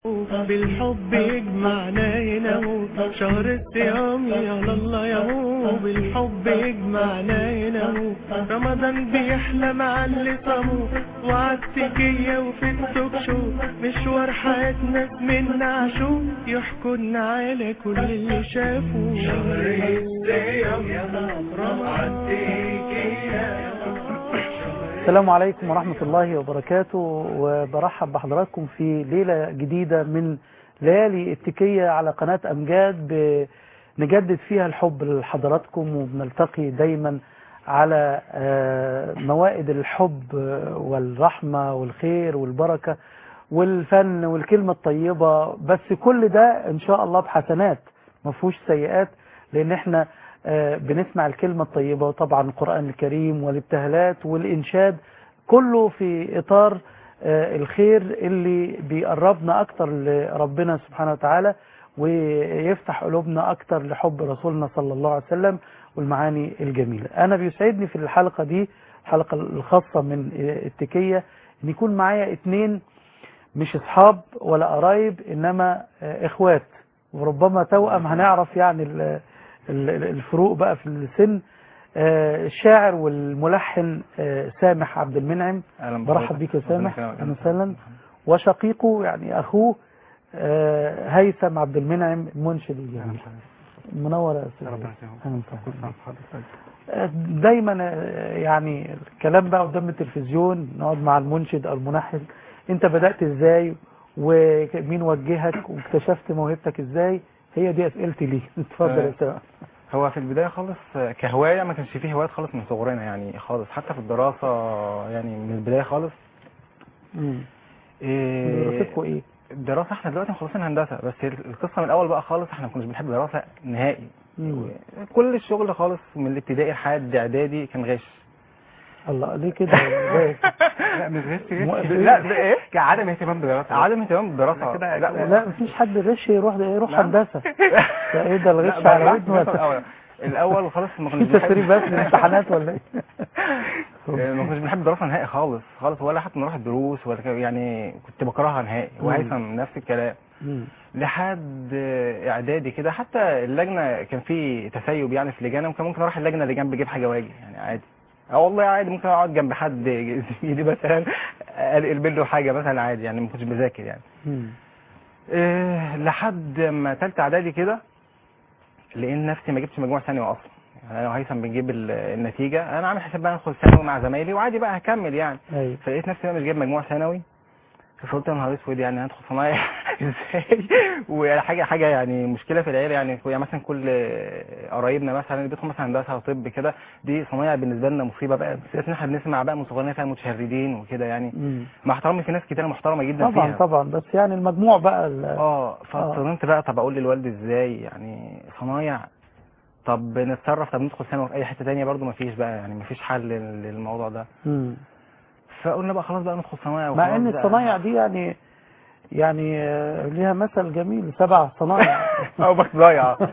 بالحب يجمعنا هنا هو شهر الصيام يا الله يا هو بالحب يجمعنا هنا هو رمضان بيحلى مع اللي صاموا وعالسجية وفي التوك شو مشوار حياتنا منا عشو يحكوا على كل اللي شافوا شهر الصيام يا رمضان السلام عليكم ورحمة الله وبركاته وبرحب بحضراتكم في ليلة جديدة من ليالي التكية على قناة أمجاد نجدد فيها الحب لحضراتكم وبنلتقي دايما على موائد الحب والرحمة والخير والبركة والفن والكلمة الطيبة بس كل ده إن شاء الله بحسنات ما فيهوش سيئات لأن احنا بنسمع الكلمة الطيبة وطبعا القرآن الكريم والابتهالات والإنشاد كله في إطار الخير اللي بيقربنا أكتر لربنا سبحانه وتعالى ويفتح قلوبنا أكتر لحب رسولنا صلى الله عليه وسلم والمعاني الجميلة أنا بيسعدني في الحلقة دي الحلقة الخاصة من التكية أن يكون معايا اتنين مش اصحاب ولا قرايب إنما إخوات وربما توأم هنعرف يعني الفروق بقى في السن الشاعر والملحن سامح عبد المنعم برحب بيك يا سامح اهلا وسهلا وشقيقه يعني اخوه هيثم عبد المنعم المنشد الجميل منور يا استاذ دايما يعني الكلام بقى قدام التلفزيون نقعد مع المنشد او المنحل انت بدات ازاي ومين وجهك واكتشفت موهبتك ازاي هي دي اسئلتي ليه اتفضل يا سامح هو في البدايه خالص كهوايه ما كانش فيه هوايات خالص من صغرنا يعني خالص حتى في الدراسه يعني من البدايه خالص امم إيه دراستكم ايه الدراسه احنا دلوقتي مخلصين هندسه بس القصه من الاول بقى خالص احنا ما كناش بنحب الدراسه نهائي مم. كل الشغل خالص من الابتدائي لحد اعدادي كان غش الله ليه كده لا مش غش مو- غش لا ده ايه عدم اهتمام بالدراسه عدم اهتمام بالدراسه لا لا لا مفيش حد غش يروح يروح لا. هندسه ده ايه ده الغش لا، على بالعكس، ودنه مثلا ولا- الأول. الاول خالص ما كناش في تسريب بس من الامتحانات ولا ايه ما كنتش بنحب الدراسه نهائي خالص خالص ولا حتى نروح الدروس ولا كده يعني كنت بكرهها نهائي مم. وهيثم نفس الكلام مم. لحد اعدادي كده حتى اللجنه كان في تسيب يعني في لجانه وكان ممكن اروح اللجنه اللي جنب اجيب حاجه واجي يعني عادي اه والله عادي ممكن اقعد جنب حد زميلي مثلا القلب له حاجه مثلا عادي يعني ما كنتش بذاكر يعني مم. إيه لحد ما تالتة اعدادي كده لقيت نفسي ما جبتش مجموع ثانوي اصلا يعني انا وهيثم بنجيب ال- النتيجه انا عامل حساب بقى ادخل ثانوي مع زمايلي وعادي بقى هكمل يعني ايوه فلقيت نفسي بقى مش جايب مجموع ثانوي فقلت يا نهار اسود يعني هدخل صنايع ازاي وحاجه حاجه يعني مشكله في العيله يعني يعني مثلا كل قرايبنا مثلا اللي بيدخل مثلا هندسه وطب كده دي صنايع بالنسبه لنا مصيبه بقى بالذات ان احنا بنسمع بقى من صغرنا فيها متشردين وكده يعني مم. مع احترامي في ناس كتير محترمه جدا طبعا فيها طبعا بس يعني المجموع بقى ال- اه فاضطريت بقى طب اقول للوالد ازاي يعني صنايع طب نتصرف طب ندخل ثانوي في اي حته تانية برضو مفيش بقى يعني مفيش حل لل- للموضوع ده مم. فقلنا بقى خلاص بقى ندخل صنايع مع وخلاص ان بقى. الصنايع دي يعني يعني آه، ليها مثل جميل سبع صنايع او بس ضايع آه.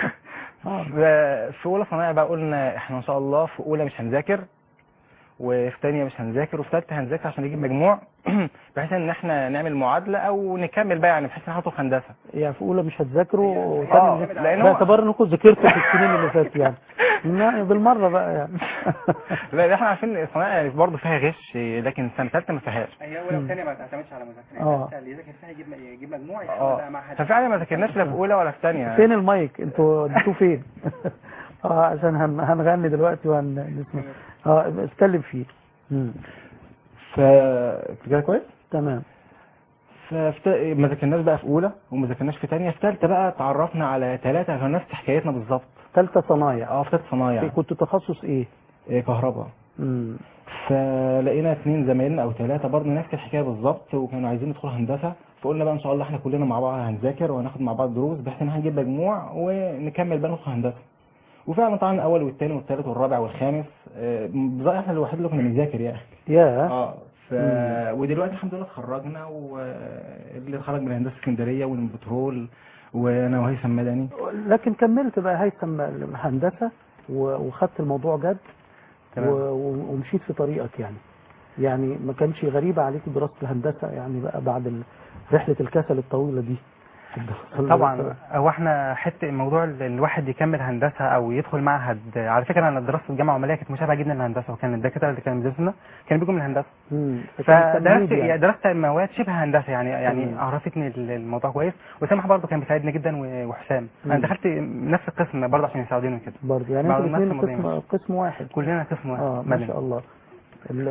ف- في اولى صنايع بقى قلنا احنا ان شاء الله في اولى مش هنذاكر وفي ثانيه مش هنذاكر وفي ثالثه هنذاكر عشان نجيب مجموع بحيث ان احنا نعمل معادله او نكمل بقى يعني بحيث ان احنا ندخل هندسه يعني في اولى مش هتذاكروا آه، وثاني لأن هو- باعتبار انكم ذاكرتوا في السنين اللي فاتت يعني لا، بالمره بقى يعني لا احنا عارفين الصنايع يعني برضه فيها غش لكن السنه الثالثه ما فيهاش هي اولى وثانيه ما تعتمدش على مذاكره آه. يعني اللي يذاكر فيها يجيب يجيب مجموع يحاول اه بقى مع حد ففعلا ما ذاكرناش لا في اولى ولا في ثانيه فين المايك انتوا اديتوه فين اه عشان هن... هنغني دلوقتي وهنسمع اه اتكلم فيه مم. ف كده كويس تمام ففت... ما ذاكرناش بقى في اولى وما ذاكرناش في ثانيه في ثالثه بقى تعرفنا على ثلاثه كان نفس حكايتنا بالظبط ثالثه صنايع اه في ثالثه صنايع كنت تخصص ايه إيه، كهرباء مم. فلقينا اثنين زمايلنا او ثلاثه برضه نفس الحكايه بالظبط وكانوا عايزين يدخلوا هندسه فقلنا بقى ان شاء الله احنا كلنا مع بعض هنذاكر وهناخد مع بعض دروس بحيث ان احنا نجيب مجموع ونكمل بقى ندخل هندسه وفعلا طبعا الاول والثاني والثالث والرابع والخامس آه، بالظبط احنا الوحيد اللي كنا بنذاكر يعني يا اه ف... ودلوقتي الحمد لله اتخرجنا واللي اتخرج من هندسه اسكندريه والبترول وانا وهيثم مدني لكن كملت بقى هيثم هندسه و- وخدت الموضوع جد تمام. و- و- ومشيت في طريقك يعني يعني ما كانش غريبة عليك دراسة الهندسة يعني بقى بعد ال... رحله الكسل الطويله دي في الدراسة طبعا هو احنا حته موضوع ال- الواحد يكمل هندسه او يدخل معهد على فكره انا دراسه الجامعه العمليه كانت مشابهه جدا للهندسه وكان الدكاتره اللي كانوا بيدرسونا كانوا بيجوا من الهندسه مم. فكان فدرست تمهيد يعني درست مواد شبه هندسه يعني يعني مم. عرفتني ال- الموضوع كويس وسامح برضه كان بيساعدني جدا و- وحسام انا مم. دخلت نفس القسم برضه عشان يساعدوني كده برضه يعني بعد انتوا نفس الاثنين الموضوعين. قسم قسم واحد كلنا قسم واحد اه ما مدني. شاء الله ال-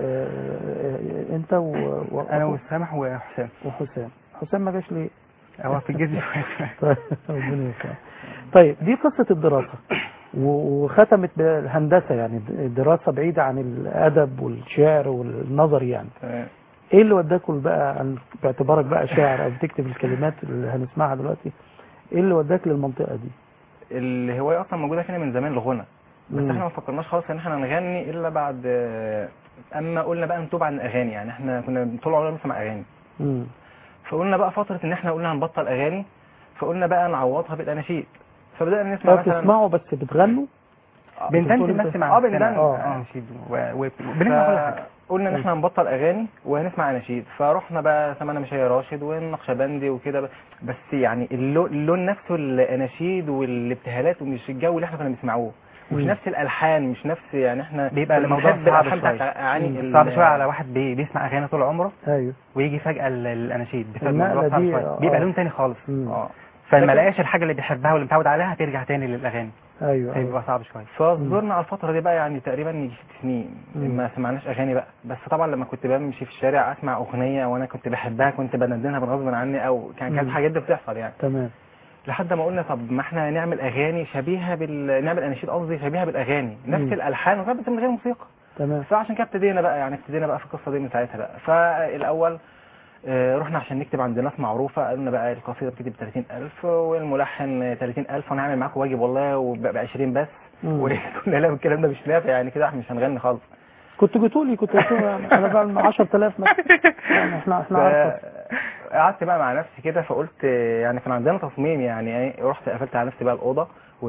آه، آه، انت و... و... انا وسامح وحسام وحسام حسام ما جاش ليه هو في الجيش شوية. طيب ربنا يسلمك. طيب دي قصة الدراسة و- وختمت بالهندسة يعني دراسة بعيدة عن الأدب والشعر والنظر يعني تمام. ايه اللي وداكوا بقى عن باعتبارك بقى شاعر او بتكتب الكلمات اللي هنسمعها دلوقتي ايه اللي وداك للمنطقة دي الهوايه اصلا موجوده فينا من زمان الغنى بس مم. احنا ما فكرناش خالص ان احنا نغني الا بعد آه، اما قلنا بقى نتوب عن الاغاني يعني احنا كنا طول عمرنا بنسمع اغاني مم. فقلنا بقى فتره ان احنا قلنا هنبطل اغاني فقلنا بقى نعوضها بالاناشيد فبدانا نسمع لو مثلا بتسمعوا بس بتغنوا بنتنسي بتقول بس انت- مع آه، نفسنا. بندندن. آه. اه اناشيد و- و- وبنسمع كل حاجه قلنا ان احنا هنبطل اغاني وهنسمع اناشيد فرحنا بقى سمعنا مشاهير راشد والنقشبندي وكده ب- بس يعني اللون, اللون نفسه الاناشيد والابتهالات ومش الجو اللي احنا كنا بنسمعوه مش مم. نفس الالحان مش نفس يعني احنا بيبقى كنا الموضوع بنحب صعب الألحان شوية. بتاعت اغاني مم. ال- صعب شويه على واحد بي بيسمع اغاني طول عمره ايوه ويجي فجاه ال- الاناشيد بيبقى النقلة الموضوع صعب دي، شوية. آه. بيبقى لون تاني خالص مم. اه فما لكن- لقاش الحاجه اللي بيحبها واللي متعود عليها هترجع تاني للاغاني ايوه ايوه هيبقى صعب شويه فصبرنا على الفترة دي بقى يعني تقريبا يجي ست سنين مم. ما سمعناش أغاني بقى بس طبعا لما كنت بمشي في الشارع أسمع أغنية وأنا كنت بحبها كنت بندنها بالغصب عني أو كان كانت مم. حاجات دي بتحصل يعني تمام لحد ما قلنا طب ما احنا نعمل أغاني شبيهة بال نعمل أناشيد قصدي شبيهة بالأغاني نفس مم. الألحان وكده بس من غير موسيقى تمام فعشان كده ابتدينا بقى يعني ابتدينا بقى في القصة دي من ساعتها بقى فالأول آه، رحنا عشان نكتب عند ناس معروفة قالوا لنا بقى القصيدة بتكتب ب 30000 والملحن 30000 ونعمل معاكم واجب والله وب 20 بس مم. وقلنا لا الكلام ده مش نافع يعني كده احنا مش هنغني خالص كنت جيتوا لي كنت قلت لهم انا بعمل 10000 مثلا يعني احنا احنا عارفه ف- قعدت بقى مع نفسي كده فقلت يعني كان عندنا تصميم يعني ايه رحت قفلت على نفسي بقى الاوضه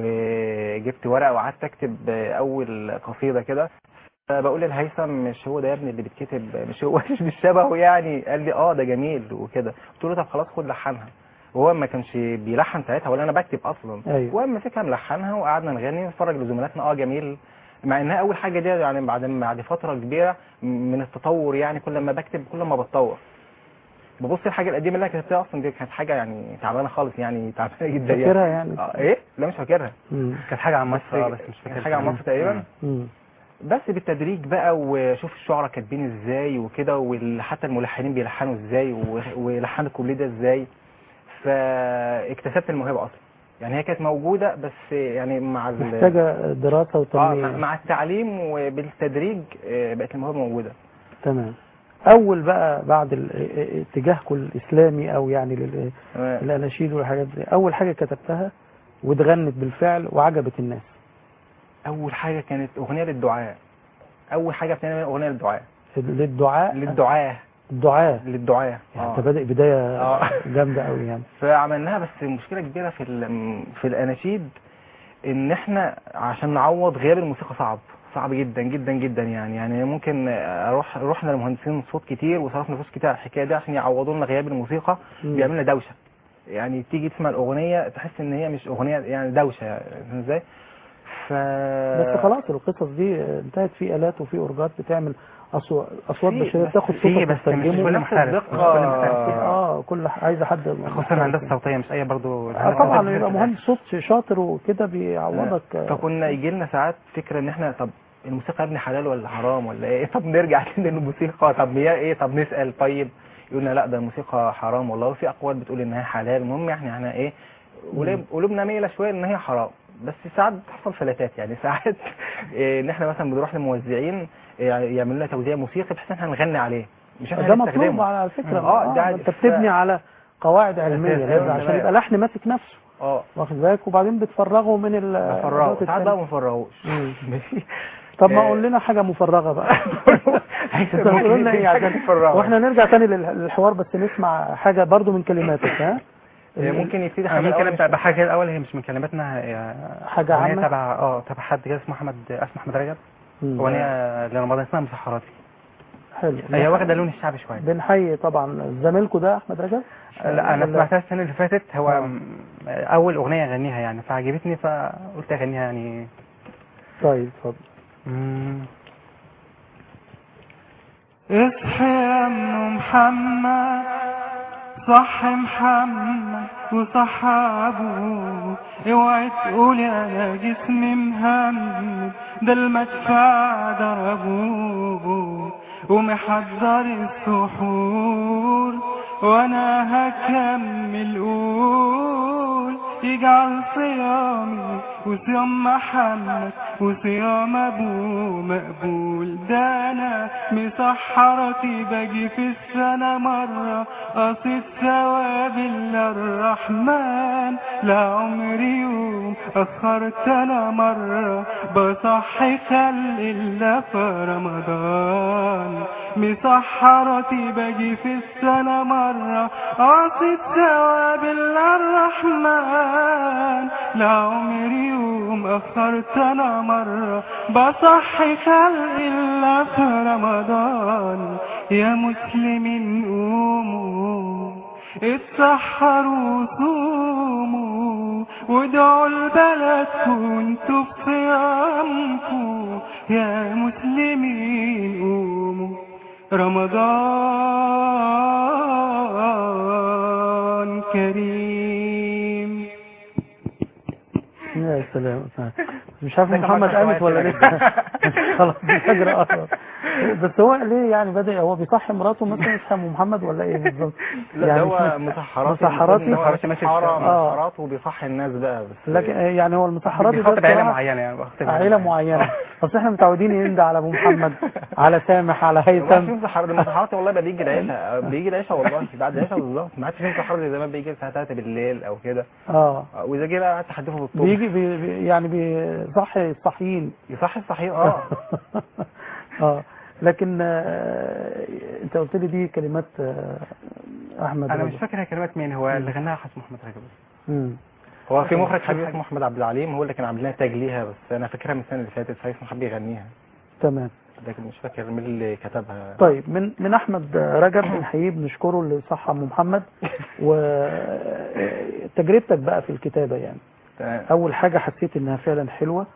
وجبت ورقه وقعدت اكتب اول قصيده كده بقول للهيثم مش هو ده يا ابني اللي بيتكتب مش هو مش بالشبهه يعني قال لي اه ده جميل وكده قلت له طب خلاص خد لحنها وهو ما كانش بيلحن ساعتها ولا انا بكتب اصلا ايوه وقام مسكها ملحنها وقعدنا نغني ونتفرج لزملاتنا اه جميل مع انها اول حاجه دي يعني بعد بعد فتره كبيره من التطور يعني كل ما بكتب كل ما بتطور ببص الحاجه القديمه اللي انا كتبتها اصلا دي كانت حاجه يعني تعبانه خالص يعني تعبانه جدا يعني فاكرها يعني اه ايه لا مش فاكرها مم. كانت حاجه عن مصر اه بس بس مش كانت فاكر حاجه عن مصر تقريبا مم. بس بالتدريج بقى وشوف الشعراء كاتبين ازاي وكده وحتى الملحنين بيلحنوا ازاي و- ولحنوا الكوبليه ده ازاي فاكتسبت الموهبه اصلا يعني هي كانت موجوده بس يعني مع ال- محتاجة دراسة اه وتنمية مع- مع التعليم وبالتدريج آه، بقت الموهبه موجوده تمام أول بقى بعد ال- اتجاهكم الإسلامي أو يعني لل- تمام. الأناشيد والحاجات دي أول حاجة كتبتها واتغنت بالفعل وعجبت الناس اول حاجه كانت اغنيه للدعاء اول حاجه بتعمل اغنيه للدعاء للدعاء للدعاء الدعاء للدعاء يعني آه. انت بادئ بداية آه. جامدة قوي يعني فعملناها بس مشكله كبيره في ال- في الاناشيد ان احنا عشان نعوض غياب الموسيقى صعب صعب جدا جدا جدا يعني يعني ممكن اروح رحنا لمهندسين صوت كتير وصرفنا فلوس كتير على الحكايه دي عشان يعوضوا لنا غياب الموسيقى مم. بيعملوا لنا دوشه يعني تيجي تسمع الاغنيه تحس ان هي مش اغنيه يعني دوشه يعني فاهم ازاي ف بس خلاص القصص دي انتهت في آلات وفي أورجات بتعمل أصوات أصوات في- بشرية بس تاخد في صوتك بس مش وتترجمه كل نفس محترف الدقة. مش كل محترف اه كل ح- عايزة حد خصوصا الهندسه الصوتيه مش اي برضو آه طبعا يبقى مهندس صوت شاطر وكده بيعوضك آه، فكنا يجي لنا ساعات فكره ان احنا طب الموسيقى يا ابني حلال ولا حرام ولا ايه طب نرجع تاني للموسيقى طب هي ايه طب نسال طيب يقولنا لا ده الموسيقى حرام والله وفي اقوال بتقول ان هي حلال المهم احنا احنا ايه قلوب- قلوبنا ميله شويه ان هي حرام بس ساعات بتحصل فلاتات يعني ساعات إيه ان احنا مثلا بنروح لموزعين إيه يعملوا لنا توزيع موسيقي بحيث ان احنا نغني عليه مش احنا ده نستخدمه. مطلوب على فكرة آه، ده انت ف- بتبني على قواعد علمية أساس، لازم أيوة، عشان تمام. يبقى لحن ماسك نفسه اه واخد بالك وبعدين بتفرغه من ال بفرغه الأدوات ساعات بقى التانية. ما بنفرغوش مم. ماشي طب ما آه. قول لنا حاجة مفرغة بقى انت ممكن تقول لنا ايه حاجة عشان مفرغة. واحنا نرجع تاني لل- للحوار بس نسمع حاجة برضو من كلماتك ها إيه ممكن يبتدي أنا حاجه ممكن الأول ابدا مش- بحاجه الاول هي مش من كلماتنا هي حاجة اغنيه عامة تبع اه تبع حد كده اسمه احمد اسمه احمد رجب مم. اغنيه لرمضان اسمها مسحراتي حلو هي واخده لون الشعبي شويه بنحيي طبعا زميلكوا ده احمد رجب لا انا ولا- سمعتها السنه اللي فاتت هو آه. م- اول اغنيه اغنيها يعني فعجبتني فقلت اغنيها يعني طيب اتفضل اصحى يا ام محمد صح محمد وصح ابوه اوعي تقولي انا جسمي مهمد ده المدفع ضربوه ومحضر السحور وانا هكمل قول يجعل صيامي وصيام محمد وصيام ابوه مقبول ده انا مسحرتي باجي في السنة مرة قصيد ثواب الله الرحمن لا عمري يوم اخرت انا مرة بصحي خلق الله في رمضان مسحرتي باجي في السنة مرة قصيد ثواب الله الرحمن لا عمري يوم أخرت أنا مرة بصحي خلق الله في رمضان يا مسلمين قوموا اتسحروا صوموا وادعوا البلد كنتوا في صيامكم يا مسلمين قوموا رمضان كريم يا سلام مش عارف ده كان محمد مرة قامت ولا كويس لسه خلاص الفجر قرب بس هو ليه يعني بدأ هو بيصحي مراته مثلا اسمه محمد ولا ايه بالظبط لا يعني ده هو مش- مسحراتي مسحراتي؟ المفروض إن هو ماشي ماشي مسحرة آه. مسحرات وبيصحي الناس بقى بس لكن يعني هو المسحرات بيخاطب عيله معينه يعني بخاطب عيلة معينة اصل احنا متعودين يندى على ابو محمد على سامح على ما عادش في هيثم مسحرات المسحرات والله بقى بيجي العشاء بيجي العشاء والله بعد العشاء بالظبط ما عادش في مسحرات زي زمان بيجي الساعه 3 بالليل او كده اه واذا جه بقى قعدت تحدفه بالطوب بيجي بي بي- يعني بيصحي الصحيين يصحي الصحيح اه اه لكن آه انت قلت لي دي كلمات آه احمد انا مش رجب. فاكر هي كلمات مين هو اللي غناها حسن محمد رجب مم. هو في مخرج حبيب اسمه احمد عبد العليم هو اللي كان عامل لنا تاج ليها بس انا فاكرها من السنه اللي فاتت فايسن حب يغنيها تمام لكن مش فاكر مين اللي كتبها طيب من من احمد رجب بنحييه بنشكره اللي صح ام محمد وتجربتك بقى في الكتابه يعني تمام. اول حاجه حسيت انها فعلا حلوه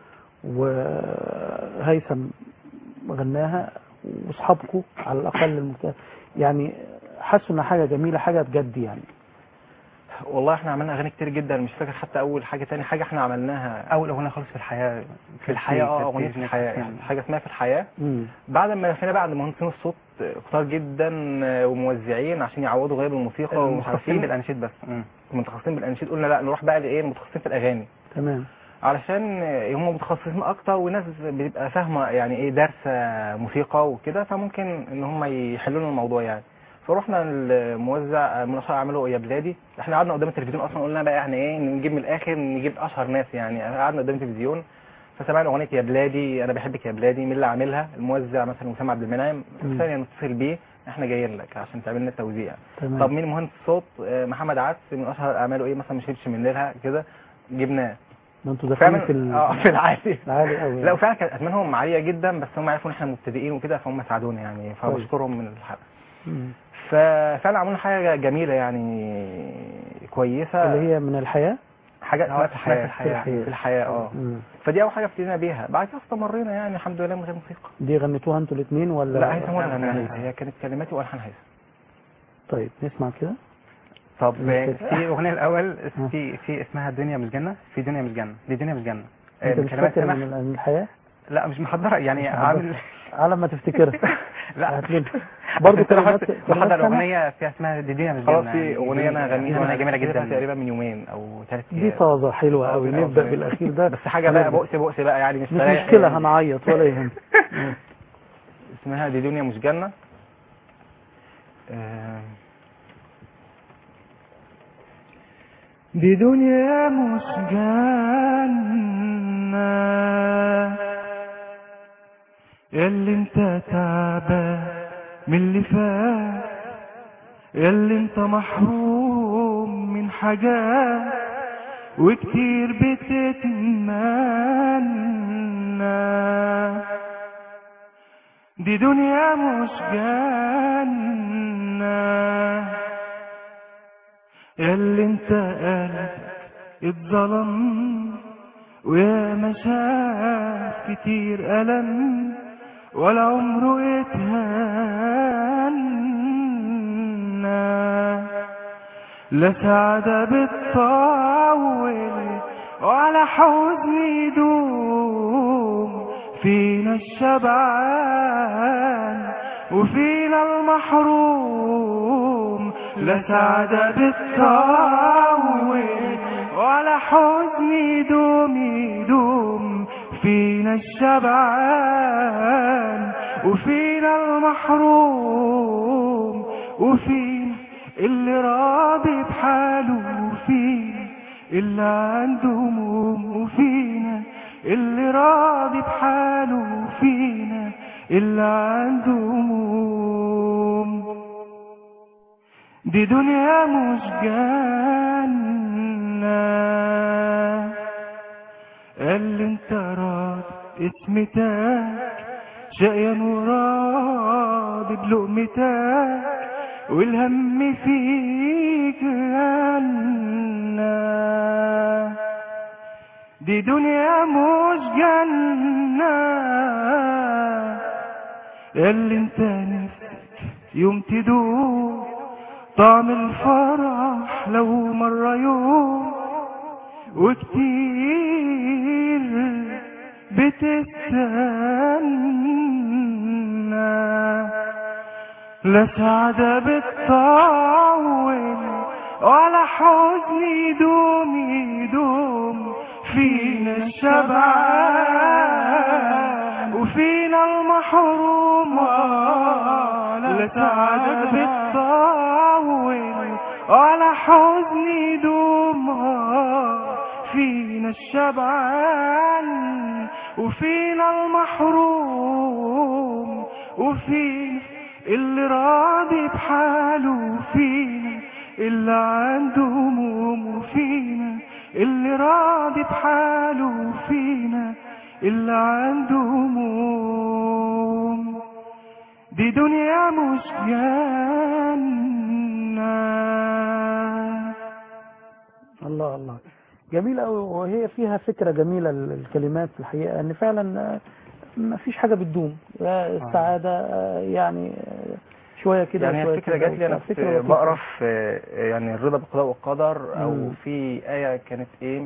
وهيثم غناها واصحابكم على الاقل المكتاب يعني حسوا انها حاجه جميله حاجه بجد يعني والله احنا عملنا اغاني كتير جدا مش فاكر حتى اول حاجه تاني حاجه احنا عملناها اول اغنيه خالص في الحياه في الحياه اه اغنيه في في الحياه في- يعني حاجه اسمها في الحياه مم. بعد ما لفينا بقى عند مهندسين الصوت كتار جدا وموزعين عشان يعوضوا غياب الموسيقى ومش متخصصين عارفين بالاناشيد بس مم. متخصصين بالاناشيد قلنا لا نروح بقى لايه المتخصصين في الاغاني تمام علشان هم متخصصين اكتر وناس بتبقى فاهمه يعني ايه دارسه موسيقى وكده فممكن ان هم يحلوا لنا الموضوع يعني فروحنا الموزع من اشهر عملوا يا بلادي احنا قعدنا قدام التلفزيون اصلا قلنا بقى يعني ايه نجيب من الاخر نجيب اشهر ناس يعني قعدنا قدام التلفزيون فسمعنا اغنيه يا بلادي انا بحبك يا بلادي مين اللي عاملها الموزع مثلا وسام عبد المنعم مم. ثانيه نتصل بيه احنا جايين لك عشان تعمل لنا التوزيع تمام طب مين مهندس الصوت آه، محمد عدس من اشهر اعماله ايه مثلا مش من ليلها كده جبناه ما انتوا داخلين فعلا في ال- اه في العالي العالي قوي لا وفعلا كانت اثمانهم عاليه جدا بس هم عرفوا ان احنا مبتدئين وكده فهم ساعدونا يعني فبشكرهم من الحق مم. ففعلا عملنا حاجه جميله يعني كويسه اللي هي من الحياه حاجه اسمها آه، في الحياه في الحياة. في الحياه اه مم. فدي اول حاجه ابتدينا بيها بعد كده استمرينا يعني الحمد لله من غير موسيقى دي غنيتوها انتوا الاثنين ولا لا هيثم ولا لا، غناها هيثم. هي كانت كلماتي والحان هيثم طيب نسمع كده طب مش في اغنيه الاول ها. في في اسمها الدنيا مش جنه في دنيا مش جنه دي دنيا مش جنه آه، انت مش بكلمات فاكر سماح من من الحياه لا مش محضره يعني مش عامل على ما تفتكرها لا هات لنا. برضه كلمات كلمات محضر سمح؟ اغنيه فيها اسمها دي الدنيا مش خلاص جنه في يعني اغنيه انا دي هغنيها اغنيه جميله كتبتها جدا تقريبا من يومين او ثلاث دي طازه حلوه آه، قوي في نبدا الأول. بالاخير ده بس حاجه بقى هنبدأ. بؤس بؤس بقى يعني مش مش فرايح مشكله يعني. هنعيط ولا يهم اسمها دي دنيا مش جنة آه، دي دنيا مش جنة ياللي انت تعبان من اللي فات ياللي انت محروم من حاجات وكتير بتتمنى دي دنيا مش جنة ياللي انت قلبك اتظلم ويا ما شاف كتير ألم ولا عمره اتهنى لا سعادة بتطول ولا حزن يدوم فينا الشبعان وفينا المحروم لا سعادة بتطول ولا حزن يدوم يدوم فينا الشبعان وفينا المحروم وفينا اللي راضي بحاله وفينا اللي عنده هموم وفينا اللي راضي بحاله وفينا اللي عنده هموم دي دنيا مش جنة قال انت راضي اسمتك شقيان وراضي بلقمتك والهم فيك جنة دي دنيا مش جنة اللي انت نفسك يوم تدوم طعم الفرح لو مرة يوم وكتير بتستنى لا سعادة بتطول ولا حزن يدوم يدوم فينا الشبعان وفينا المحروم لا سعادة بتطول ولا حزن يدوم فينا الشبعان وفينا المحروم وفينا اللي راضي بحاله وفينا اللي عنده هموم وفينا اللي راضي بحاله وفينا اللي عنده هموم دي دنيا مش جنة الله الله جميل قوي وهي فيها فكرة جميلة ال- الكلمات في الحقيقة ان فعلا آه، ما فيش حاجة بتدوم لا السعادة آه، يعني آه، شوية كده يعني هي وشوية الفكرة كده جات لي أنا وبتاع. في فكرة لطيفة. بقرا في يعني الرضا بالقضاء والقدر أو مم. في آية كانت إيه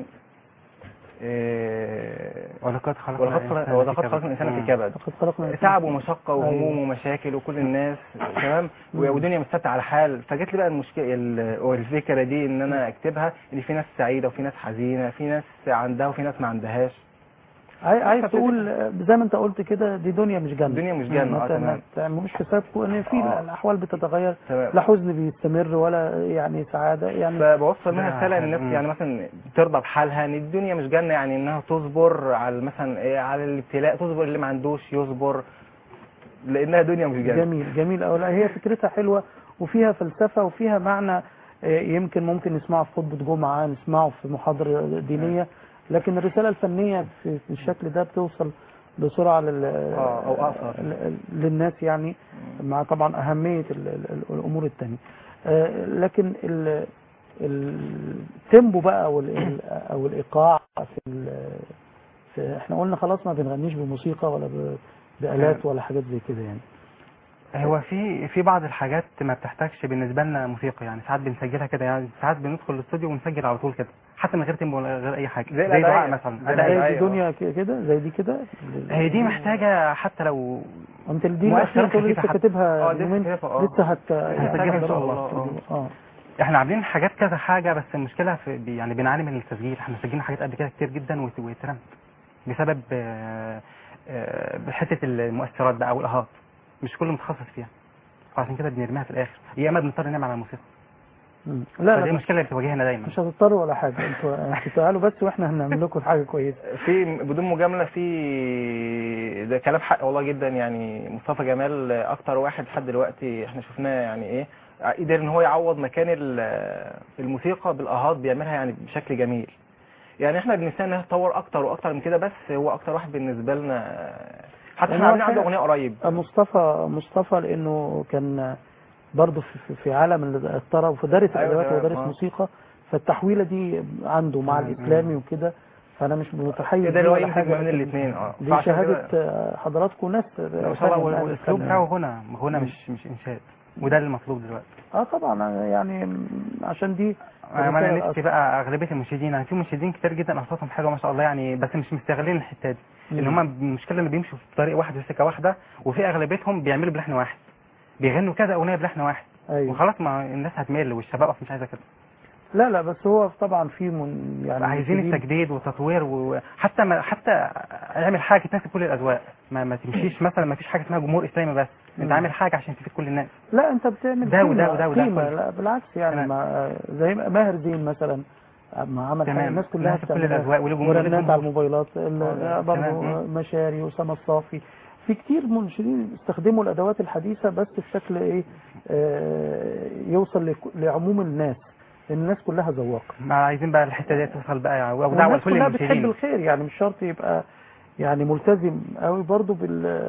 إيه، ولقد خلق ولقد خلق- ولقد خلقنا الإنسان في كبد لقد خلقنا الإنسان تعب في- ومشقة وهموم أيوة. ومشاكل وكل الناس تمام مم. ودنيا مش ثابتة على حال فجت لي بقى المشكلة ال- الفكرة دي إن أنا أكتبها إن في ناس سعيدة وفي ناس حزينة في ناس عندها وفي ناس ما عندهاش عاي- عايز فبتبقى- تقول آه، زي ما انت قلت كده دي دنيا مش جنة الدنيا مش جنة، ما آه، ت- ما تمام. تعملوش حسابكم ان في آه. الاحوال بتتغير تمام لا حزن بيستمر ولا يعني سعادة يعني فبوصل منها لا، رساله للناس مم. يعني مثلا ترضى بحالها ان الدنيا مش جنه يعني انها تصبر على مثلا ايه على الابتلاء تصبر اللي ما عندوش يصبر لانها دنيا مش جنه جميل جميل أوي لا هي فكرتها حلوة وفيها فلسفة وفيها معنى آه، يمكن ممكن نسمعه في خطبة جمعة نسمعه في محاضرة دينية لكن الرسالة الفنية في في الشكل ده بتوصل بسرعة لل آه، أو أقصر. ل- للناس يعني مع طبعا أهمية ال- ال- الأمور التانية آه، لكن ال- التيمبو بقى أو ال- ال- أو الإيقاع في, ال- في احنا قلنا خلاص ما بنغنيش بموسيقى ولا ب- بآلات ولا حاجات زي كده يعني هو في في بعض الحاجات ما بتحتاجش بالنسبه لنا موسيقى يعني ساعات بنسجلها كده يعني ساعات بندخل الاستوديو ونسجل على طول كده حتى من غير تيمبو ولا غير اي حاجه زي زي الأدعية. دعاء مثلا زي أدعية. زي الأدعية. دي دنيا ك- كده زي دي كده هي دي محتاجه حتى لو انت دي مؤثرات الأخيرة تقول خفيفة لسه حتى. كاتبها اه دي يومين خفيفة، اه. لسه هت هنسجلها إن شاء هتحضرها الله، الاستوديو. اه احنا عاملين حاجات كذا حاجه بس المشكله في بي- يعني بنعاني من التسجيل احنا سجلنا حاجات قبل كده كتير جدا وت- واترمت بسبب آه، آه، بحته المؤثرات بقى او الاهات مش كل متخصص فيها فعشان كده بنرميها في الاخر يا اما بنضطر نعمل على الموسيقى مم. لا فدي لا المشكله اللي بتواجهنا دايما مش هتضطروا ولا حاجة انتوا انتوا تعالوا بس واحنا هنعمل لكم حاجة كويسة في بدون مجامله في ده كلام حق والله جدا يعني مصطفى جمال اكتر واحد لحد دلوقتي احنا شفناه يعني ايه قدر ان هو يعوض مكان ال- الموسيقى بالاهات بيعملها يعني بشكل جميل يعني احنا بنستنى انها تتطور اكتر واكتر من كده بس هو اكتر واحد بالنسبه لنا حتى لأن احنا هو عاملين عنده الحقيقة- اغنيه قريب مصطفى مصطفى لانه كان برضه في, في, في عالم الطرب فدارس أيوة ادوات تمام، ودارس آه. موسيقى فالتحويله دي عنده مع مم. الاسلامي وكده فانا مش متحيز ده ليه اللي هو ولا يمكن حاجه ما بين الاثنين اه دي فعشان شهاده كده- آه، حضراتكم ناس ما شاء الله فاهم يعني والاسلوب الفن. بتاعه غنى غنى مم. مش مش انشاد وده اللي مطلوب دلوقتي اه طبعا يعني م- عشان دي انا الرسالة انا نفسي الأصل. بقى اغلبيه المنشدين يعني في منشدين كتير جدا اصواتهم حلوه ما شاء الله يعني بس مش مستغلين الحته دي ان مم. هم المشكله ان بيمشوا في طريق واحد وسكه واحده وفي اغلبيتهم بيعملوا بلحن واحد بيغنوا كذا اغنيه بلحن واحد ايوه وخلاص ما الناس هتمل والشباب مش عايزه كده لا لا بس هو طبعا في من يعني عايزين منشدين- التجديد والتطوير وحتى ما حتى اعمل حاجه تناسب كل الاذواق ما, ما تمشيش مثلا ما فيش حاجه اسمها جمهور اسلامي بس انت مم. عامل حاجه عشان تفيد كل الناس لا انت بتعمل ده وده قيمة- وده وده قيمة كله. لا بالعكس يعني تمام. ما زي ما- ماهر زين مثلا ما عمل حاجة تمام الناس كلها ناسب كل بتعملها. الاذواق وليه جمهور وليه ورنات على جمهور. الموبايلات ال- آه، برضه تمام. مشاري وسام الصافي في كتير منشدين استخدموا الادوات الحديثه بس بشكل ايه آه، يوصل لك- لعموم الناس لان الناس كلها ذواقه ما عايزين بقى الحته دي توصل بقى يعني ودعوه والناس لكل كلها بتحب المنشدين الخير يعني مش شرط يبقى يعني ملتزم قوي برضه بال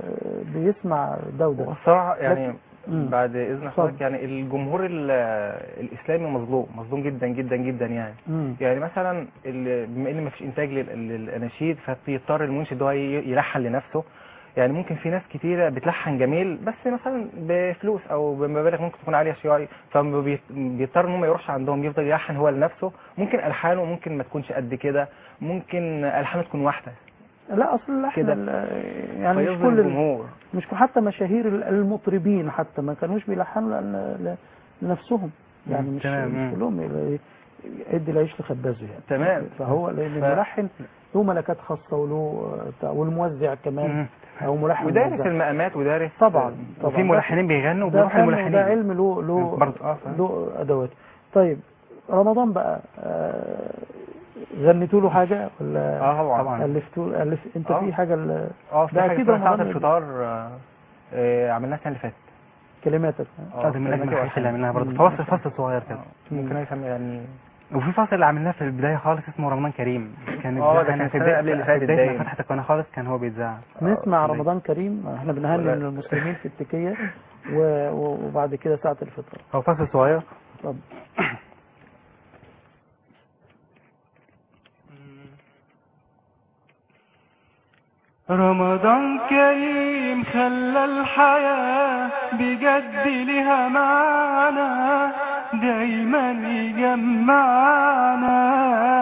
بيسمع ده وده والصراحه يعني لكن- مم. بعد اذن اتفضل. حضرتك يعني الجمهور ال- الاسلامي مظلوم مظلوم جدا جدا جدا يعني مم. يعني مثلا ال- بما ان مفيش انتاج لل- للاناشيد فبيضطر المنشد هو ي- يلحن لنفسه يعني ممكن في ناس كتيره بتلحن جميل بس مثلا بفلوس او بمبالغ ممكن تكون عاليه شويه فبيضطر ان هو ما يروحش عندهم يفضل يلحن هو لنفسه ممكن الحانه ممكن ما تكونش قد كده ممكن الحانه تكون واحده لا اصل اللحن كده. ال- يعني مش فيظلم كل ال- الجمهور مش كل- حتى مشاهير ال- المطربين حتى ما كانوش بيلحنوا لأن- ل- لنفسهم يعني مم، مش تمام، مش مم. كلهم ي- ادي العيش لخبازه يعني تمام. فهو لان ف- الملحن له ملكات خاصه وله بتاع- والموزع كمان مم. او ملحن ودارس موزع. المقامات ودارس طبعا طبعا وفي ملحنين بيغنوا ده وبيروحوا فن وده الملحنين علم له له برضه اه فاهم. له ادوات طيب رمضان بقى آه، غنيتوا له حاجه ولا اه طبعا طبعا. الفتوا الف انت آه. في حاجه ال- اه في ده حاجه أكيد اسمها ساعه رمضان الفطار آه، آه، عملناها السنه اللي فاتت كلماتك آه، هذا من اجمل كلماتي الحاجات اللي وألحاني. عملناها برضه مم. فاصل فاصل صغير كده آه، ممكن يسمي يعني وفي فاصل اللي عملناه في البدايه خالص اسمه رمضان كريم كان آه، ده كان كان في السنة بدايه قبل اللي في فاتت بدايه باين. ما فتحت القناه خالص كان هو بيتذاع نسمع آه، رمضان كريم احنا بنهني ولا- المسلمين في التكية و- و- وبعد كده ساعة الفطر هو فاصل صغير طب رمضان كريم خلى الحياة بجد لها معنى دايما يجمعنا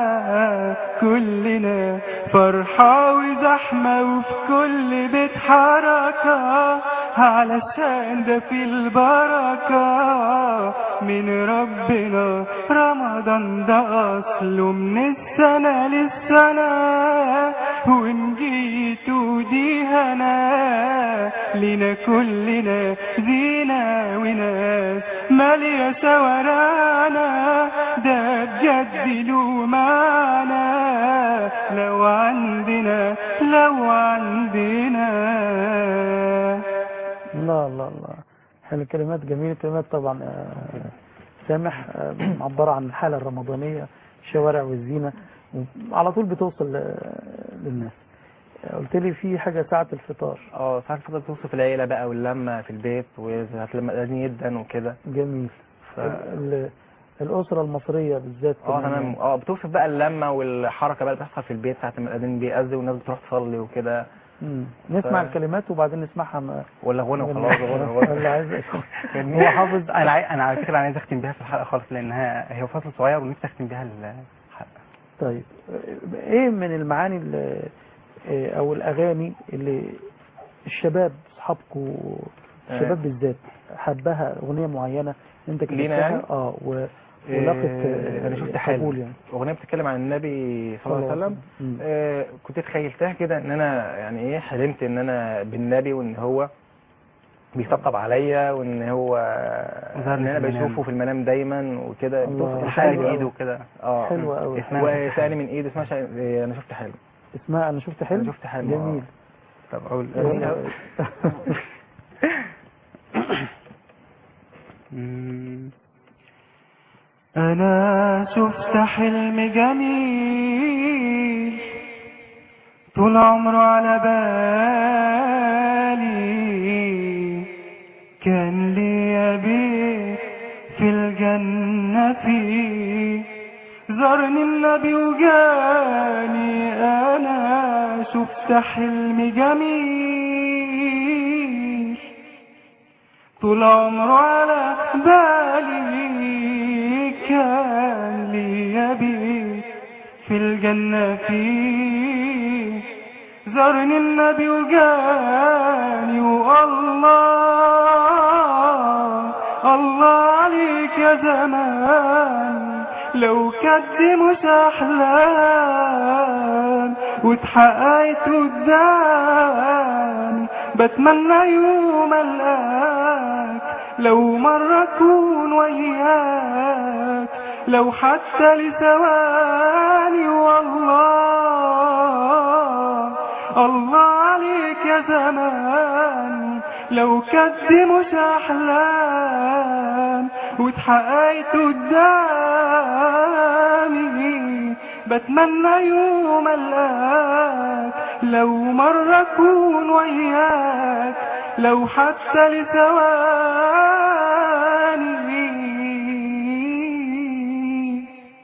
كلنا فرحة وزحمة وفي كل بيت حركة علشان ده في البركة من ربنا رمضان ده أصله من السنة للسنة وإن جيتوا دي هنا لنا كلنا زينة وناس مالية شوارعنا ده بجد له معنى لو عندنا لو عندنا الله الله الله حلو كلمات جميلة كلمات طبعا آه، سامح آه، معبرة عن الحالة الرمضانية الشوارع والزينة على طول بتوصل ل- للناس آه، قلت لي في حاجة ساعة الفطار اه ساعات الفطار بتوصف العيله بقى واللمه في البيت وهتلمى الاذان جدا وكده جميل ف... ال- ال- الأسرة المصرية بالذات اه كمان تمام اه بتوصف بقى اللمه والحركه بقى اللي بتحصل في البيت ساعه ما الاذان بيأذن والناس بتروح تصلي وكده مم. نسمع ف- الكلمات وبعدين نسمعها م- ولا غنى وخلاص غنى غنى ولا عايز هو حافظ انا عاي... انا على فكره انا عايز اختم بيها في الحلقه خالص لانها هي فاصل صغير ونفسي اختم بيها الحلقه طيب ايه من المعاني اللي او الاغاني اللي الشباب اصحابكم الشباب بالذات حبها اغنيه معينه انت كتبتها لينا يعني؟ اه و... ولاقت إيه، انا شفت قبول حلم يعني اغنيه بتتكلم عن النبي صلى الله عليه وسلم مم. آه، كنت تخيلتها كده ان انا يعني ايه حلمت ان انا بالنبي وان هو بيطبطب عليا وان هو ظهر ان لي انا في المنام. بشوفه في المنام دايما وكده الله. بتوصف حلو الحاله من أوي. ايده وكده اه حلوة أوي. اسمها وسالني من ايده اسمها شا... إيه، انا شفت حلم اسمها انا شفت حلم أنا شفت حلم، آه. جميل طب اقول يلا. مم. أنا شفت حلم جميل طول عمره على بالي كان لي بيت في الجنة فيه زارني النبي وجاني انا شفت حلم جميل طول عمره على بالي كان لي بيت في الجنة فيه زارني النبي وجاني والله الله عليك يا زمان لو كنت مش احلام واتحققت قدامي بتمنى يوم القاك لو مرة اكون وياك لو حتى لثواني والله الله عليك يا زمان لو كنت مش احلام واتحققت قدامي بتمنى يوم القاك لو مرة اكون وياك لو حتى لثواني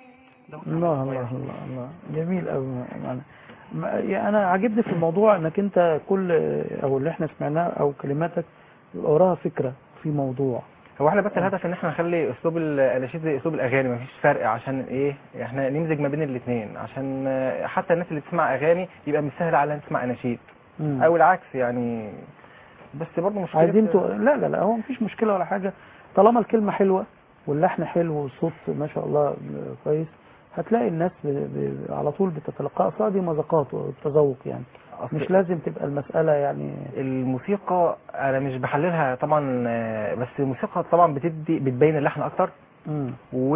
الله الله الله الله جميل قوي يعني ما- يعني انا عجبني في الموضوع انك انت كل او اللي احنا سمعناه او كلماتك وراها فكره في موضوع هو احنا بس الهدف ان احنا نخلي اسلوب الاناشيد زي اسلوب الاغاني مفيش فرق عشان ايه احنا نمزج ما بين الاثنين عشان آه، حتى الناس اللي بتسمع اغاني يبقى مش سهل عليها تسمع اناشيد مم. او العكس يعني بس برضه مشكله عايزين تو... لا لا لا هو مفيش مشكله ولا حاجه طالما الكلمه حلوه واللحن حلو والصوت ما شاء الله كويس هتلاقي الناس ب... ب... على طول بتتلقاها أصلا دي مذاقات وتذوق يعني أصل مش لازم تبقى المساله يعني الموسيقى انا مش بحللها طبعا آه، بس الموسيقى طبعا بتدي بتبين اللحن اكتر مم.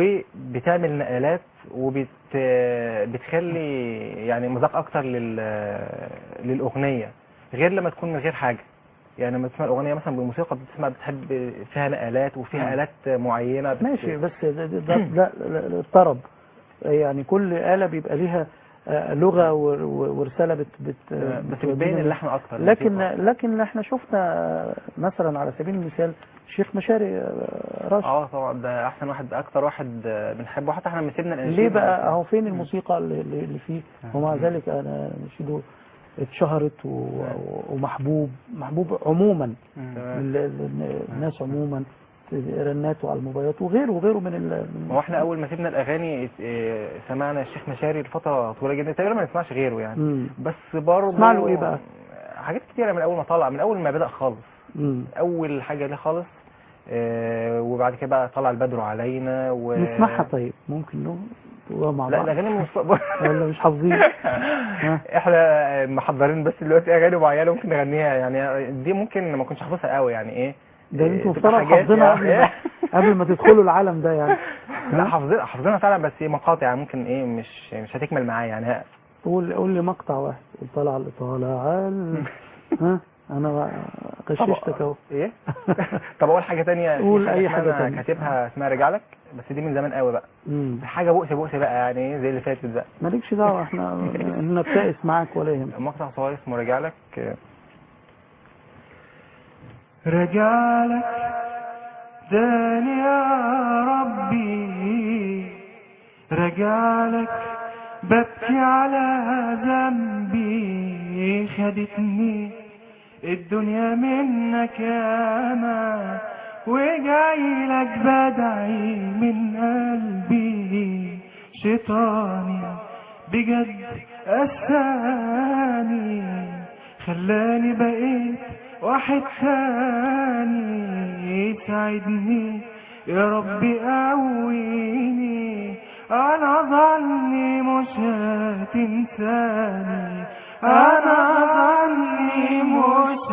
وبتعمل نقلات وبت آه، بتخلي يعني مذاق اكتر لل آه، للاغنيه غير لما تكون من غير حاجه يعني لما تسمع الاغنيه مثلا بالموسيقى بتسمع بتحب فيها نقلات وفيها مم. آلات معينه بت- ماشي بس ده, ده, ده, ده, ده الطرب يعني كل آلة بيبقى ليها آه، لغة ور- ور- ورسالة بت بت آه، بس بتودينا بتبين من- اللحن اكتر لكن الموسيقى. لكن احنا شفنا مثلا على سبيل المثال الشيخ مشاري آه، راشد اه طبعا ده احسن واحد اكتر واحد آه، بنحبه حتى احنا مسيبنا الاناشيد ليه بقى اهو فين الموسيقى اللي, اللي اللي فيه ومع ذلك انا نشيده اتشهرت و- ومحبوب محبوب عموما تمام. لل- لل- الناس عموما رنات وعلى الموبايلات وغيره وغيره من ال ما هو احنا اول ما سيبنا الاغاني اه، سمعنا الشيخ مشاري لفتره طويله جدا تقريبا ما نسمعش غيره يعني مم. بس برضه اسمع له ايه بقى؟ حاجات كتيره من اول ما طلع من اول ما بدا خالص مم. اول حاجه ليه خالص اه، وبعد كده بقى طلع البدر علينا و نسمعها طيب ممكن نو نقولها مع لا بعض الاغاني المستقبل ولا مش حافظين ها؟ احنا محضرين بس دلوقتي اغاني معينه ممكن نغنيها يعني دي ممكن ما كنتش حافظها قوي يعني ايه ده إيه، انتوا تبقى مفترض حاجات حافظينها قبل يعني. ما قبل ما تدخلوا العالم ده يعني لا ها؟ حافظين حافظينها فعلا بس ايه مقاطع يعني ممكن ايه مش مش هتكمل معايا يعني قول قول لي مقطع واحد قول طالع اللي طالع ال- ها انا غششتك اهو ايه طب اقول حاجه تانية في قول أي اسمها حاجة أنا تانية. كاتبها اسمها رجع لك بس دي من زمان قوي بقى مم. حاجه بؤس بؤس بقى يعني إيه زي اللي فاتت بقى مالكش دعوه احنا نبتئس معاك ولا يهمك مقطع صغير اسمه رجع لك رجع لك تاني يا ربي رجع لك ببكي على ذنبي خدتني الدنيا منك ياما وجاي لك بدعي من قلبي شيطاني بجد أساني خلاني بقيت واحد ثاني يساعدني يا ربي قويني انا ظني مش هتنساني انا ظني مش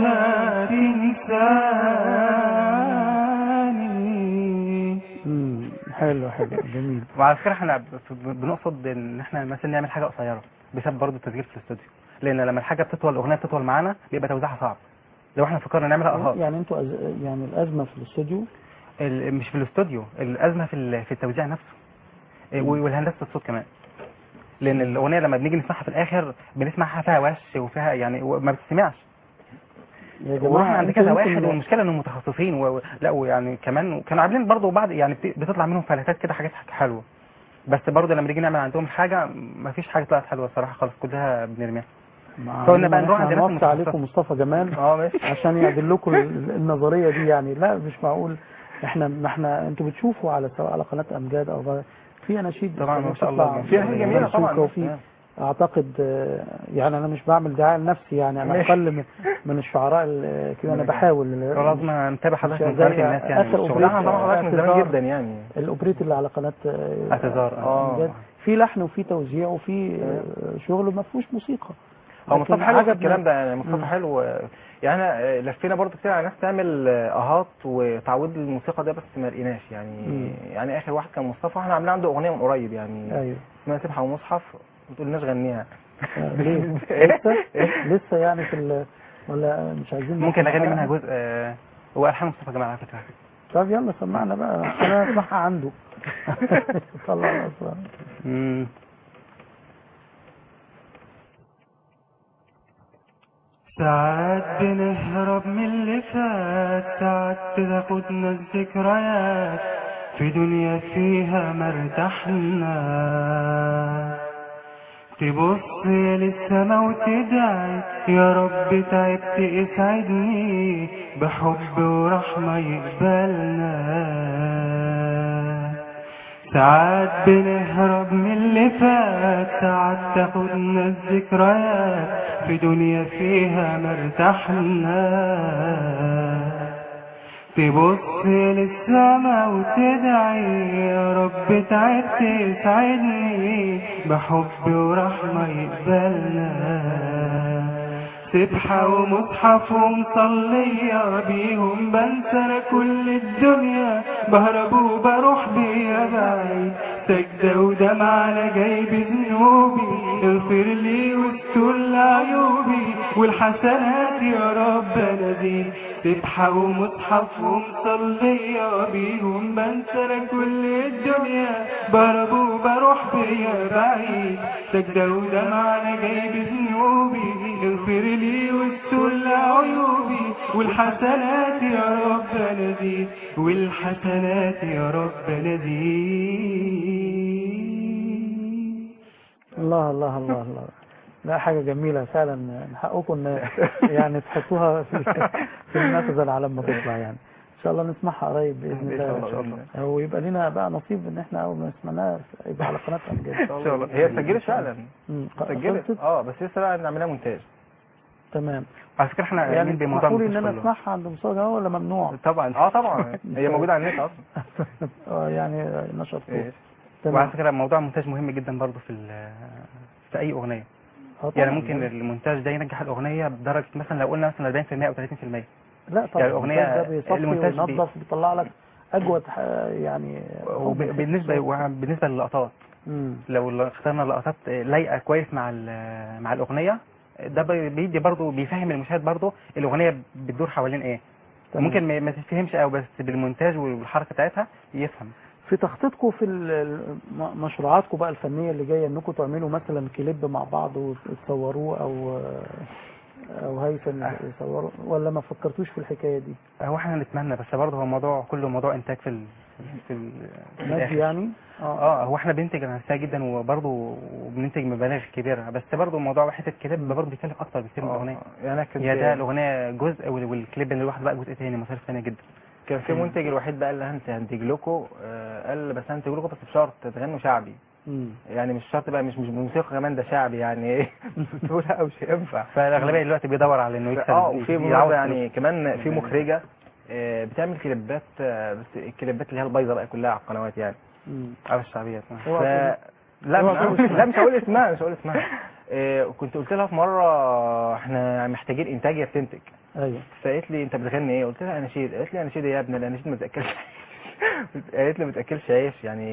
هتنساني مم. حلو حلو جميل وعلى فكره احنا ب- بنقصد ان احنا مثلا نعمل حاجه قصيره بسبب برضه التسجيل في الاستوديو لان لما الحاجه بتطول الاغنيه بتطول معانا بيبقى توزيعها صعب لو احنا فكرنا نعملها ارهاق يعني انتوا أز... يعني الازمه في الاستوديو ال- مش في الاستوديو الازمه في ال- في التوزيع نفسه إيه، مم. والهندسه الصوت كمان لان الاغنيه لما بنيجي نسمعها في الاخر بنسمعها فيها وش وفيها يعني ما بتسمعش يا ورحنا عند انتوا كذا يمكن- واحد والمشكله انهم متخصصين و... لا ويعني كمان كانوا عاملين برضه بعض يعني بت- بتطلع منهم فلاتات كده حاجات حلوه بس برضه لما نيجي نعمل عندهم حاجه ما فيش حاجه طلعت حلوه الصراحه خالص كلها بنرميها مع فقلنا إننا بقى نروح إحنا عند ناس هنوصي عليكم متخصصة. مصطفى جمال اه ماشي عشان يعدل لكم ال- النظريه دي يعني لا مش معقول احنا ما احنا انتوا بتشوفوا على سواء على قناه امجاد او غير- في اناشيد طبعاً ما شاء الله بتطلع جميل. في حاجه جميله منسوقة طبعا وفي اعتقد آه، يعني انا مش بعمل دعايه لنفسي يعني انا ماشي. اقل من- من الشعراء ال- كده انا بحاول لازم نتابع حضرتك من زي قناه الناس يعني آخر والشغل. لا احنا طبعا حضرتك من زمان اعتذار. جدا يعني الاوبريت اللي على قناه آه، اعتذار آه. أمجاد. في لحن وفي توزيع وفي آه، شغل ما فيهوش موسيقى هو لكن مصطفى حلو في عجبنا- الكلام ده يعني مم. مصطفى حلو يعني احنا لفينا برضو كتير على ناس تعمل اهات وتعويض الموسيقى ده بس ما لقيناش يعني مم. يعني اخر واحد كان مصطفى احنا عاملين عنده اغنيه من قريب يعني ايوه اسمها سبحه ومصحف ما تقولناش غنيها آه، ليه لسه لسه يعني في ال... ولا مش عايزين ممكن اغني نحرق؟ منها جزء آه، هو الحان مصطفى جمال على فكره طب يلا سمعنا بقى عشان انا اسمعها عنده طلع الأسرار. مم. ساعات بنهرب من اللي فات ساعات تاخدنا الذكريات في دنيا فيها مرتاحنا تبص للسما وتدعي يا رب تعبت اسعدني بحب ورحمة يقبلنا ساعات بنهرب من اللي فات ساعات تاخدنا الذكريات في دنيا فيها مرتاحنا تبص للسما وتدعي يا رب تعبت تسعدني بحب ورحمة يقبلنا سبحة ومصحف ومصلية بيهم بنسى أنا كل الدنيا بهرب وبروح بيا بعيد سجدة ودمعة أنا جايب ذنوبي اغفر لي واستر لعيوبي والحسنات يا رب أناديك سبحة ومصحف ومصلية بيهم بنسى أنا كل الدنيا بهرب وبروح بيا بعيد سجدة ودمعة أنا جايب ذنوبي اغفر لي واستر لعيوبي والحسنات يا رب نزيد والحسنات يا رب نزيد الله الله الله الله لا حاجة جميلة فعلا من حقكم ان يعني تحطوها في في المخزن على ما تطلع يعني ان شاء الله نسمعها قريب باذن إن شاء الله، الله بإذن الله. ويبقى لنا بقى نصيب ان احنا اول ما سمعناها يبقى على قناه امجاد ان شاء الله هي سجلت فعلا مم. سجلت خلصت؟ اه بس لسه بقى نعملها مونتاج تمام على فكره احنا يعني قايمين بموضوع تقولي ان المنتج انا كله. اسمعها عند مصطفى جمال ولا ممنوع طبعا اه طبعا هي موجوده على النت اصلا اه يعني نشر فوق إيه. وعلى تمام فكره موضوع المونتاج مهم جدا برضه في ال- في اي اغنيه آه يعني طبعاً. ممكن المونتاج ده ينجح الاغنيه بدرجه مثلا لو قلنا مثلا 40% او 30% لا طبعا يعني الأغنية ده بيصفي المونتاج بي- وينظف بيطلع لك اجود ح- يعني وبالنسبه وبالنسبه للقطات مم. لو اخترنا لقطات لايقه كويس مع ال- مع الاغنيه ده بي- بيدي برضه بيفهم المشاهد برضه الاغنيه بتدور حوالين ايه تمام. ممكن ما ما تفهمش قوي بس بالمونتاج والحركه بتاعتها يفهم في تخطيطكم في ال- ال- م- مشروعاتكم بقى الفنيه اللي جايه انكم تعملوا مثلا كليب مع بعض وتصوروه او او هيثم يصوروا ولا ما فكرتوش في الحكايه دي هو احنا نتمنى بس برضه هو موضوع كله موضوع انتاج في ال... في, ال... في مادي الآخر. يعني اه هو احنا بننتج نفسها جدا وبرضه وبننتج مبالغ كبيره بس برضه موضوع حته الكليب برضه بيكلف اكتر بكتير من الاغنيه يعني أنا كنت هي ده الاغنيه جزء وال- والكليب اللي لوحده بقى جزء تاني مصاريف ثانيه جدا كان في منتج الوحيد بقى اللي هنت- هنتج لكم آه، قال بس هنتج لكم بس بشرط تغنوا شعبي مم. يعني مش شرط بقى مش مش موسيقى كمان ده شعبي يعني ايه تقول لا مش هينفع فالاغلبيه دلوقتي بيدور على انه يكسب اه وفي يعوض برضه يعني كمان في يعني. مخرجه آه، بتعمل كليبات آه، بس الكليبات اللي هي البايظه بقى كلها على القنوات يعني مم. على الشعبيات ف... اوعى لا اوعى مش تقول لا مش هقول اسمها مش هقول اسمها آه، كنت قلت لها في مره احنا محتاجين انتاج يا بتنتج ايوه فقالت لي انت بتغني ايه قلت لها اناشيد قالت لي اناشيد إيه يا ابني الاناشيد ما بتاكلش قالت لي ما بتاكلش عيش يعني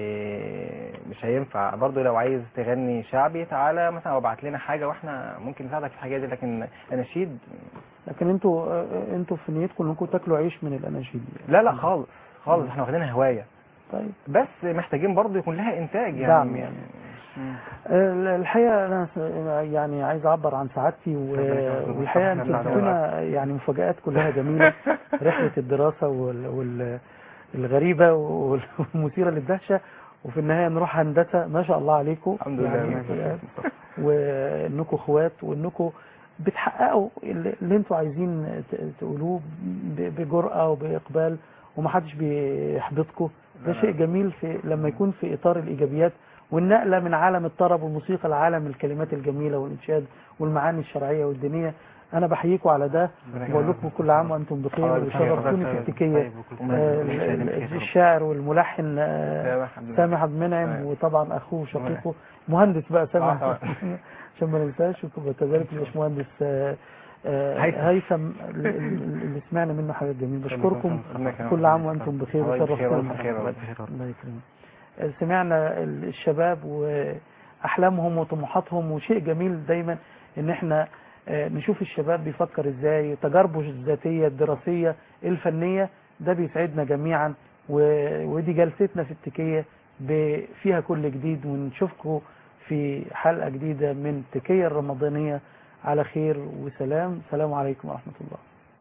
مش هينفع برضه لو عايز تغني شعبي تعالى مثلا ابعت لنا حاجه واحنا ممكن نساعدك في الحاجه دي لكن اناشيد لكن انتوا آه، انتوا في نيتكم انكم تاكلوا عيش من الاناشيد دي. لا لا خالص خالص احنا واخدينها هوايه طيب بس محتاجين برضه يكون لها انتاج يعني دعم يعني. آه، الحقيقة أنا س- يعني عايز أعبر عن سعادتي و- والحقيقة أنتوا اديتونا يعني مفاجآت كلها جميلة رحلة الدراسة وال- وال- الغريبة وال- والمثيرة للدهشة وفي النهاية نروح هندسة ما شاء الله عليكم الحمد لله يعني ماشي. وانكم اخوات وانكم بتحققوا اللي اللي انتوا عايزين ت- تقولوه ب- بجرأة وبإقبال ومحدش بيحبطكم ده شيء جميل في لما يكون في إطار الإيجابيات والنقلة من عالم الطرب والموسيقى لعالم الكلمات الجميلة والإنشاد والمعاني الشرعية والدينية أنا بحييكم على ده وبقول لكم كل عام وأنتم بخير وشرفتوني في التكية آه، ال- ال- الشاعر والملحن آه، سامح عبد المنعم أيوة. وطبعا اخوه وشقيقه مهندس بقى آه، سامح طبعا. عشان ما ننساش وكذلك الباشمهندس آه، آه، هيثم. هيثم ال- ال- اللي سمعنا منه حاجات جميله بشكركم ربنا يكرمك. كل عام وانتم بخير الله بخير وشرفتونا وأنت بخير والله. الله يكرمك آه، سمعنا ال- الشباب واحلامهم وطموحاتهم وشيء جميل دايما ان احنا آه، نشوف الشباب بيفكر ازاي تجاربه الذاتيه الدراسيه الفنيه ده بيسعدنا جميعا و- ودي جلستنا في التكيه ب- فيها كل جديد ونشوفكم في حلقه جديده من تكيه الرمضانيه على خير وسلام سلام عليكم ورحمه الله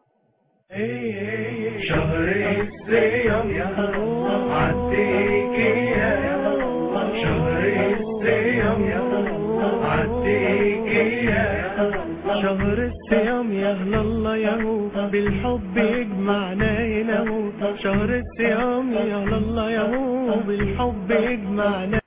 شهر الصيام يا الله عديك يا شهر الصيام يا الله عديك يا شهر الصيام يا أهل الله يا هو بالحب يجمعنا هنا هو شهر الصيام يا أهل الله يا هو بالحب يجمعنا